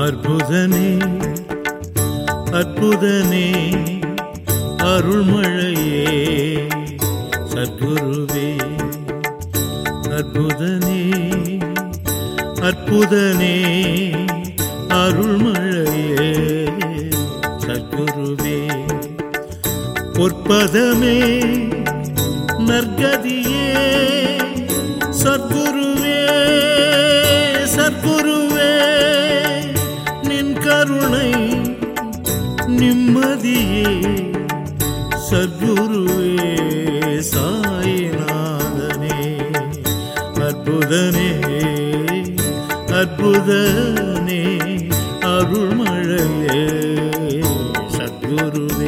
அற்புதனே அற்புதனே அருள்மழையே சத்குருவே அற்புதனே அற்புதனே அருள்மழையே சத்குருவே பொற்பதமே நற்கதியே சத்குருவே சத்குருவே நின் கருணை நிம்மதியே சத்குருவே சாயிநாதனே அற்புதனே அற்புதனே அருள்மழையே சத்குருவே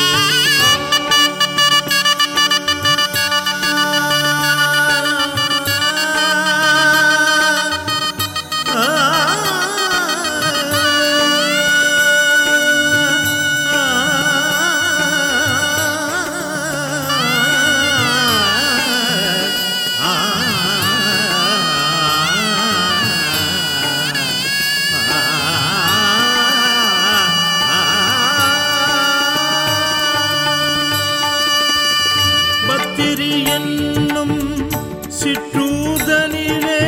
பத்திரி என்னும் சிற்றூதனிலே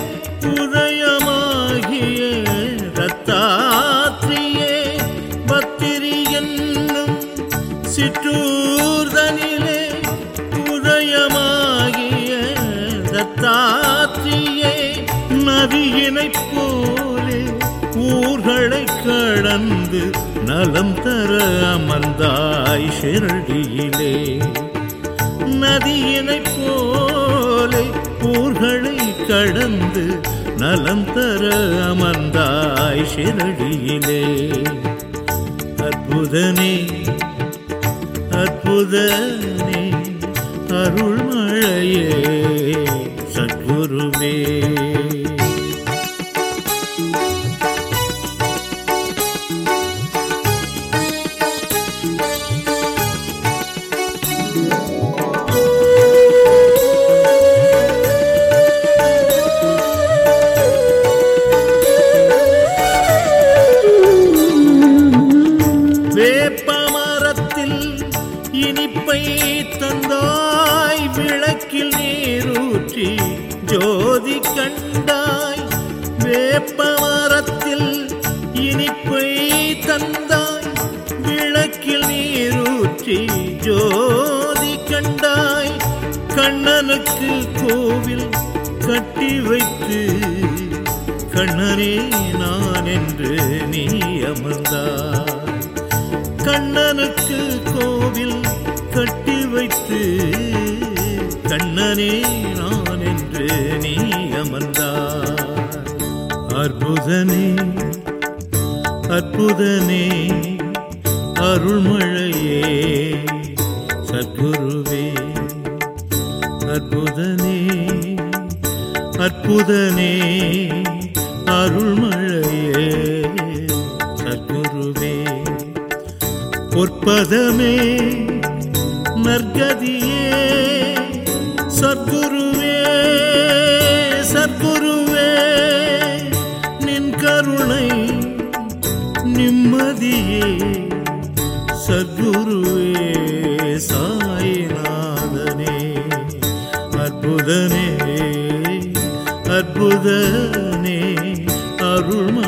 உதயமாகிய ரத்தாத்ரியே பத்திரி என்னும் சிற்றூர்தனிலே உதயமாகிய ரத்தாத்ரியே நதியினைப் போலே ஊர்களை கடந்து நலம் தர அமர்ந்தாய் ஷிரடியிலே நதியினைப் போலே ஊர்களை கடந்து நலம் தர அமர்ந்தாய் ஷிரடியிலே அற்புதனே அற்புதனே அருள்மழையே சத்குருவே வேப்பமரத்தில் இனிப்பை தந்தாய் விளக்கில் நீரூற்றி ஜோதி கண்டாய் வேப்பமரத்தில் இனிப்பை தந்தாய் விளக்கில் நீரூற்றி ஜோதி கண்டாய் கண்ணனுக்கு கோவில் கட்டி வைத்து கண்ணனே நான் என்று நீ அமர்ந்தாய் கண்ணனுக்கு கோவில் கட்டி வைத்து கண்ணனே நான் என்று நீ அமர்ந்தாய் அற்புதனே அற்புதனே அருள்மழையே சத்குருவே அற்புதனே அற்புதனே அருள்மழையே சத்குருவே பொற்பதமே நற்கதியே சத்குருவே சத்குருவே நின் கருணை நிம்மதியே சத்குருவே சாயிநாதனே அற்புதனே அற்புதனே அருள்ம